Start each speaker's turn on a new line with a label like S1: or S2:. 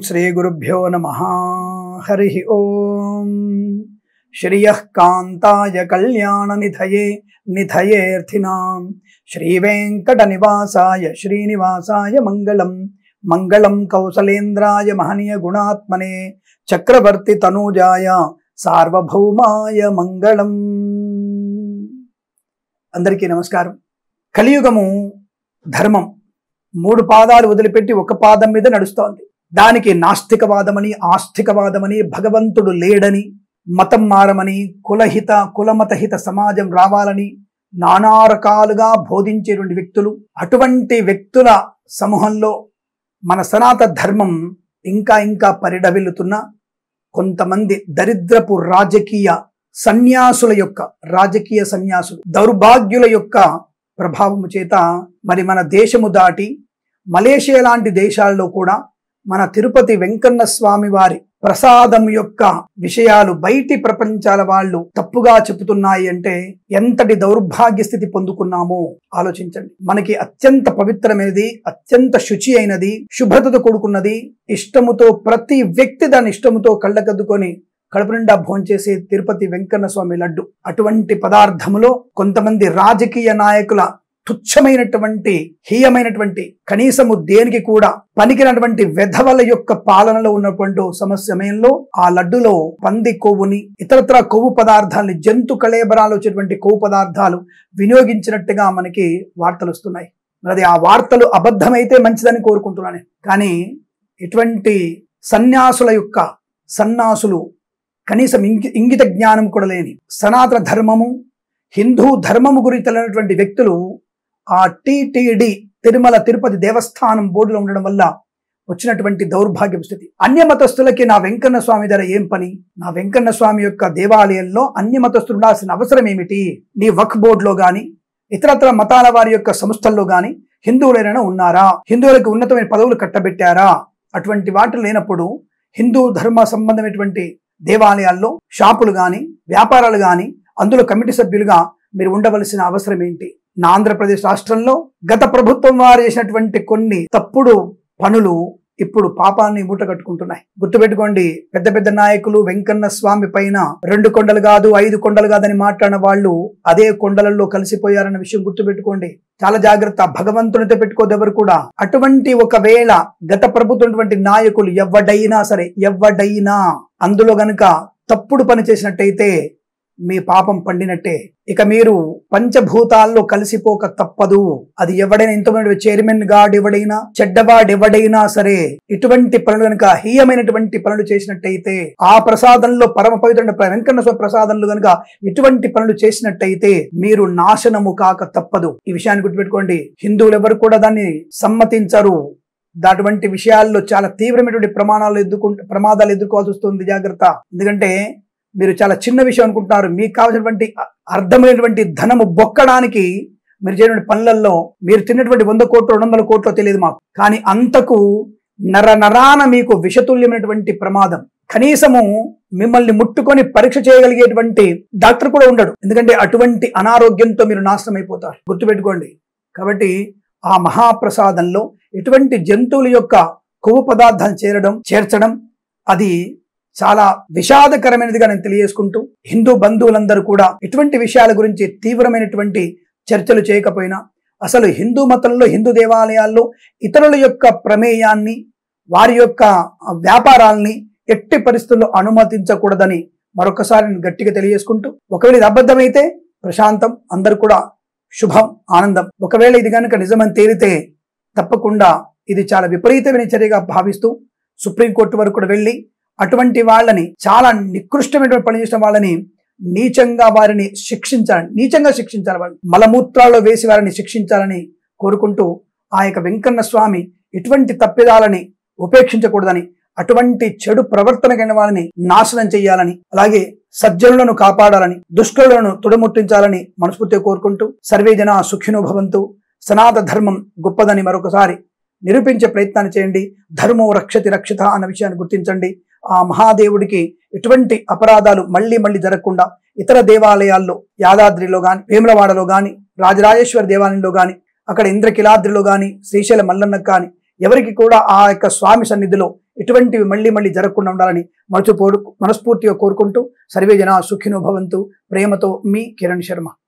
S1: శ్రీగురుభ్యో నమ హరి ఓం శ్రియ కాంతాయ కళ్యాణ నిధయే నిధయేర్థినాం శ్రీవేంకట నివాసాయ శ్రీనివాసాయ మంగళం మంగళం కౌసలేంద్రాయ మహనీయ గుణాత్మనే చక్రవర్తి తనూజాయ సార్వభౌమాయ మంగళం అందరికీ నమస్కారం కలియుగము ధర్మం మూడు పాదాలు వదిలిపెట్టి ఒక పాదం మీద నడుస్తోంది దానికి నాస్తికవాదమని ఆస్తికవాదమని భగవంతుడు లేడని మతం మారమని కులహిత కులమతహిత సమాజం రావాలని నానా రకాలుగా బోధించేటువంటి వ్యక్తులు అటువంటి వ్యక్తుల సమూహంలో మన సనాత ధర్మం ఇంకా ఇంకా పరిడవిల్లుతున్న కొంతమంది దరిద్రపు రాజకీయ సన్యాసుల యొక్క రాజకీయ సన్యాసులు దౌర్భాగ్యుల యొక్క ప్రభావము చేత మరి మన దేశము దాటి మలేషియా లాంటి దేశాల్లో కూడా మన తిరుపతి వెంకన్న స్వామి వారి ప్రసాదం యొక్క విషయాలు బయటి ప్రపంచాల వాళ్ళు తప్పుగా చెబుతున్నాయి అంటే ఎంతటి దౌర్భాగ్య స్థితి పొందుకున్నామో ఆలోచించండి మనకి అత్యంత పవిత్రమైనది అత్యంత శుచి అయినది శుభ్రతతో కూడుకున్నది ఇష్టముతో ప్రతి వ్యక్తి దాని ఇష్టముతో కళ్ళకద్దుకొని కడుపు నిండా భోంచేసే తిరుపతి వెంకన్న స్వామి లడ్డు అటువంటి పదార్థములో కొంతమంది రాజకీయ నాయకుల తుచ్చమైనటువంటి హీయమైనటువంటి కనీసము దేనికి కూడా పనికినటువంటి వెధవల యొక్క పాలనలో ఉన్నటువంటి సమ సమయంలో ఆ లడ్డులో పంది కొవ్వుని ఇతరత్ర కొవ్వు పదార్థాలని జంతు కళేబరాలు వచ్చేటువంటి కొవ్వు పదార్థాలు వినియోగించినట్టుగా మనకి వార్తలు వస్తున్నాయి మరి అది ఆ వార్తలు అబద్ధమైతే మంచిదని కోరుకుంటున్నాను కానీ ఇటువంటి సన్యాసుల యొక్క సన్నాసులు కనీసం ఇంగి ఇంగిత జ్ఞానం కూడా లేని సనాతన ధర్మము హిందూ ధర్మము గురించి తెలియనటువంటి వ్యక్తులు ఆ టిటిడి తిరుమల తిరుపతి దేవస్థానం బోర్డులో ఉండడం వల్ల వచ్చినటువంటి దౌర్భాగ్య స్థితి అన్య మతస్థులకి నా వెంకన్న స్వామి ధర ఏం పని నా వెంకన్న స్వామి యొక్క దేవాలయంలో అన్య మతస్థులు ఉండాల్సిన అవసరం ఏమిటి నీ వక్ బోర్డులో గాని ఇతరత్ర మతాల వారి యొక్క సంస్థల్లో గాని హిందువులైనా ఉన్నారా హిందువులకు ఉన్నతమైన పదవులు కట్టబెట్టారా అటువంటి వాటి లేనప్పుడు హిందూ ధర్మ సంబంధమైనటువంటి దేవాలయాల్లో షాపులు గాని వ్యాపారాలు గాని అందులో కమిటీ సభ్యులుగా మీరు ఉండవలసిన అవసరం ఏంటి నా ఆంధ్రప్రదేశ్ రాష్ట్రంలో గత ప్రభుత్వం వారు చేసినటువంటి కొన్ని తప్పుడు పనులు ఇప్పుడు పాపాన్ని మూట కట్టుకుంటున్నాయి గుర్తుపెట్టుకోండి పెద్ద పెద్ద నాయకులు వెంకన్న స్వామి పైన రెండు కొండలు కాదు ఐదు కొండలు కాదని మాట్లాడిన వాళ్ళు అదే కొండలలో కలిసిపోయారన్న విషయం గుర్తుపెట్టుకోండి చాలా జాగ్రత్త భగవంతునితో పెట్టుకోదు ఎవరు కూడా అటువంటి ఒకవేళ గత ప్రభుత్వం నాయకులు ఎవడైనా సరే ఎవడైనా అందులో గనుక తప్పుడు పని చేసినట్టయితే మీ పాపం పండినట్టే ఇక మీరు పంచభూతాల్లో కలిసిపోక తప్పదు అది ఎవడైనా ఇంతమంది చైర్మన్ గాడు ఎవడైనా చెడ్డవాడు ఎవడైనా సరే ఇటువంటి పనులు కనుక హీయమైనటువంటి పనులు చేసినట్టయితే ఆ ప్రసాదంలో పరమ పవిత్ర వెంకన్న స్వామి ప్రసాదంలో కనుక ఇటువంటి పనులు చేసినట్టయితే మీరు నాశనము కాక తప్పదు ఈ విషయాన్ని గుర్తుపెట్టుకోండి హిందువులు ఎవరు కూడా దాన్ని సమ్మతించరు అటువంటి విషయాల్లో చాలా తీవ్రమైనటువంటి ప్రమాణాలు ఎదుర్కొ ప్రమాదాలు ఎదుర్కోవాల్సి వస్తుంది జాగ్రత్త ఎందుకంటే మీరు చాలా చిన్న విషయం అనుకుంటున్నారు మీకు కావాల్సినటువంటి అర్థమైనటువంటి ధనము బొక్కడానికి మీరు చేయటువంటి పనులలో మీరు తిన్నటువంటి వంద కోట్లు రెండు వందల కోట్లు తెలియదు మాకు కానీ అంతకు నర నరాన మీకు విషతుల్యమైనటువంటి ప్రమాదం కనీసము మిమ్మల్ని ముట్టుకొని పరీక్ష చేయగలిగేటువంటి డాక్టర్ కూడా ఉండడు ఎందుకంటే అటువంటి అనారోగ్యంతో మీరు నాశనం అయిపోతారు గుర్తుపెట్టుకోండి కాబట్టి ఆ మహాప్రసాదంలో ఎటువంటి జంతువుల యొక్క కొవ్వు పదార్థాలు చేరడం చేర్చడం అది చాలా విషాదకరమైనదిగా నేను తెలియజేసుకుంటూ హిందూ బంధువులందరూ కూడా ఇటువంటి విషయాల గురించి తీవ్రమైనటువంటి చర్చలు చేయకపోయినా అసలు హిందూ మతంలో హిందూ దేవాలయాల్లో ఇతరుల యొక్క ప్రమేయాన్ని వారి యొక్క వ్యాపారాల్ని ఎట్టి పరిస్థితుల్లో అనుమతించకూడదని మరొకసారి నేను గట్టిగా తెలియజేసుకుంటూ ఒకవేళ ఇది అబద్ధమైతే ప్రశాంతం అందరు కూడా శుభం ఆనందం ఒకవేళ ఇది కనుక నిజమని తేలితే తప్పకుండా ఇది చాలా విపరీతమైన చర్యగా భావిస్తూ సుప్రీంకోర్టు వరకు కూడా వెళ్ళి అటువంటి వాళ్ళని చాలా నికృష్టమైనటువంటి పని చేసిన వాళ్ళని నీచంగా వారిని శిక్షించాలని నీచంగా శిక్షించాలి వాళ్ళు మలమూత్రాల్లో వేసి వారిని శిక్షించాలని కోరుకుంటూ ఆ యొక్క వెంకన్న స్వామి ఇటువంటి తప్పిదాలని ఉపేక్షించకూడదని అటువంటి చెడు ప్రవర్తన కలిగిన వాళ్ళని నాశనం చేయాలని అలాగే సజ్జనులను కాపాడాలని దుష్టులను తుడముట్టించాలని మనస్ఫూర్తిగా కోరుకుంటూ సర్వే జన సుఖినో భవంతు సనాత ధర్మం గొప్పదని మరొకసారి నిరూపించే ప్రయత్నాన్ని చేయండి ధర్మో రక్షతి రక్షిత అన్న విషయాన్ని గుర్తించండి ఆ మహాదేవుడికి ఎటువంటి అపరాధాలు మళ్ళీ మళ్ళీ జరగకుండా ఇతర దేవాలయాల్లో యాదాద్రిలో గాని వేములవాడలో గాని రాజరాజేశ్వర దేవాలయంలో గాని అక్కడ ఇంద్రకిలాద్రిలో గాని శ్రీశైల మల్లన్నకు కానీ ఎవరికి కూడా ఆ యొక్క స్వామి సన్నిధిలో ఇటువంటివి మళ్ళీ మళ్ళీ జరగకుండా ఉండాలని మనసు మనస్ఫూర్తిగా కోరుకుంటూ సర్వే జన సుఖినో భవంతు ప్రేమతో మీ కిరణ్ శర్మ